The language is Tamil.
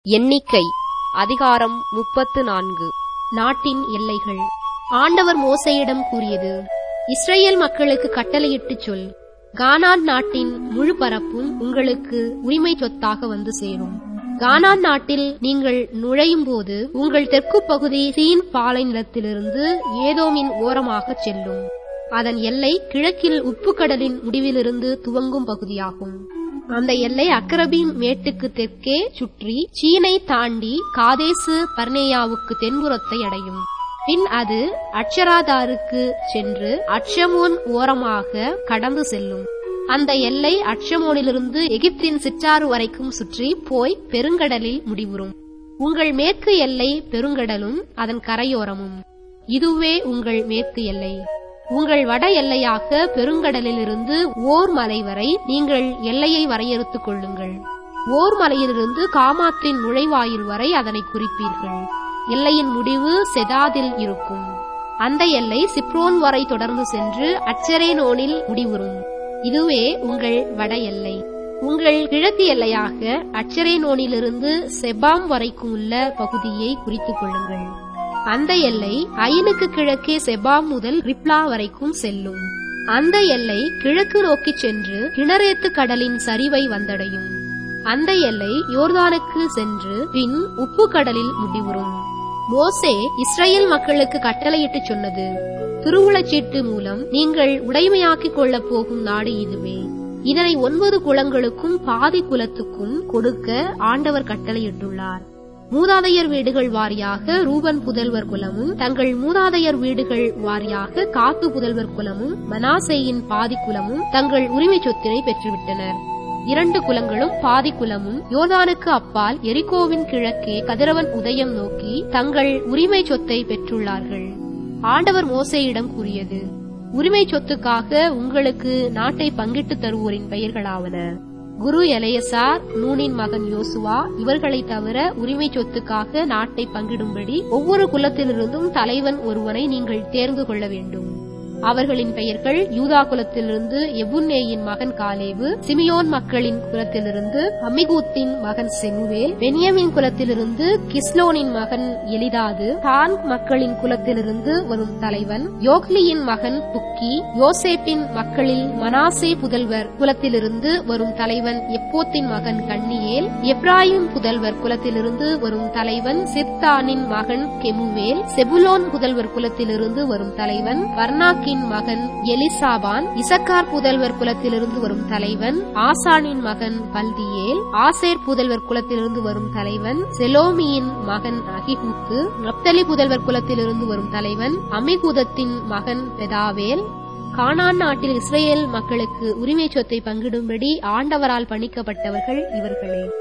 எண்ணிக்கை அதிகாரம் முப்பத்து நான்கு நாட்டின் எல்லைகள் ஆண்டவர் மோசேயிடம் கூறியது இஸ்ரேல் மக்களுக்கு கட்டளையிட்டுச் சொல் கானான் நாட்டின் முழு பரப்பும் உங்களுக்கு உரிமை சொத்தாக வந்து சேரும் கானான் நாட்டில் நீங்கள் நுழையும் போது உங்கள் தெற்கு பகுதி சீன் பாலை நிலத்திலிருந்து ஏதோமின் ஓரமாகச் செல்லும் அதன் எல்லை கிழக்கில் உப்புக்கடலின் முடிவிலிருந்து துவங்கும் பகுதியாகும் அந்த எல்லை அக்கரபீம் மேட்டுக்கு தெற்கே சுற்றி சீனை தாண்டி காதேசு பர்னேயாவுக்கு தென்புறத்தை அடையும் பின் அது அட்சராதாருக்கு சென்று அட்சமோன் ஓரமாக கடந்து செல்லும் அந்த எல்லை அட்சமோனிலிருந்து எகிப்தின் சிற்றாறு வரைக்கும் சுற்றி போய் பெருங்கடலில் முடிவுறும் உங்கள் மேற்கு எல்லை பெருங்கடலும் அதன் கரையோரமும் இதுவே உங்கள் மேற்கு எல்லை உங்கள் வட எல்லையாக பெருங்கடலிலிருந்து ஓர் மலை வரை நீங்கள் எல்லையை வரையறுத்துக் கொள்ளுங்கள் ஓர் மலையிலிருந்து காமாத்தின் நுழைவாயில் வரை அதனை குறிப்பீர்கள் எல்லையின் முடிவு செதாதில் இருக்கும் அந்த எல்லை சிப்ரோன் வரை தொடர்ந்து சென்று அச்சரேனோனில் முடிவுறும் இதுவே உங்கள் வட எல்லை உங்கள் கிழக்கு எல்லையாக அச்சரேனோனிலிருந்து செபாம் வரைக்கும் உள்ள பகுதியை குறித்துக் கொள்ளுங்கள் அந்த எல்லை ஐனுக்கு கிழக்கே செபாம் முதல் ரிப்லா வரைக்கும் செல்லும் அந்த எல்லை கிழக்கு நோக்கிச் சென்று கிணறேத்து கடலின் சரிவை வந்தடையும் அந்த எல்லை யோர்தானுக்கு சென்று பின் உப்பு கடலில் முடிவுறும் மோசே இஸ்ரேல் மக்களுக்கு கட்டளையிட்டுச் சொன்னது திருவுளச்சீட்டு மூலம் நீங்கள் உடைமையாக்கிக் கொள்ளப் போகும் நாடு இதுவே இதனை ஒன்பது குலங்களுக்கும் பாதி குலத்துக்கும் கொடுக்க ஆண்டவர் கட்டளையிட்டுள்ளார் மூதாதையர் வீடுகள் வாரியாக ரூபன் புதல்வர் குலமும் தங்கள் மூதாதையர் வீடுகள் வாரியாக காத்து புதல்வர் குலமும் மனாசேயின் பாதி குலமும் தங்கள் உரிமை சொத்தினை பெற்றுவிட்டனர் இரண்டு குலங்களும் பாதி குலமும் யோர்தானுக்கு அப்பால் எரிகோவின் கிழக்கே கதிரவன் உதயம் நோக்கி தங்கள் உரிமை சொத்தை பெற்றுள்ளார்கள் ஆண்டவர் மோசேயிடம் கூறியது உரிமை சொத்துக்காக உங்களுக்கு நாட்டை பங்கிட்டு தருவோரின் பெயர்களாவன குரு எலையசார் நூனின் மகன் யோசுவா இவர்களைத் தவிர உரிமை சொத்துக்காக நாட்டை பங்கிடும்படி ஒவ்வொரு குலத்திலிருந்தும் தலைவன் ஒருவனை நீங்கள் தேர்ந்து கொள்ள வேண்டும் அவர்களின் பெயர்கள் யூதா குலத்திலிருந்து எபுன்னேயின் மகன் காலேவு சிமியோன் மக்களின் குலத்திலிருந்து அமிகூத்தின் மகன் செமுவேல் பென்யமின் குலத்திலிருந்து கிஸ்லோனின் மகன் எலிதாது தான் மக்களின் குலத்திலிருந்து வரும் தலைவன் யோக்லியின் மகன் புக்கி யோசேப்பின் மக்களில் மனாசே புதல்வர் குலத்திலிருந்து வரும் தலைவன் எப்போத்தின் மகன் கண்ணியேல் எப்ராஹிம் புதல்வர் குலத்திலிருந்து வரும் தலைவன் சிர்தானின் மகன் கெமுவேல் செபுலோன் புதல்வர் குலத்திலிருந்து வரும் தலைவன் வர்ணாக்கி மகன் எலிசாபான் இசக்கார் புதல்வர் குலத்திலிருந்து வரும் தலைவன் ஆசானின் மகன் பல்தியேல் ஆசேர் புதல்வர் குலத்திலிருந்து வரும் தலைவன் செலோமியின் மகன் அகிஹூத்து நப்தலி புதல்வர் குலத்திலிருந்து வரும் தலைவன் அமிகுதத்தின் மகன் பெதாவேல் கானான் நாட்டில் இஸ்ரேல் மக்களுக்கு உரிமை சொத்தை பங்கிடும்படி ஆண்டவரால் பணிக்கப்பட்டவர்கள் இவர்களே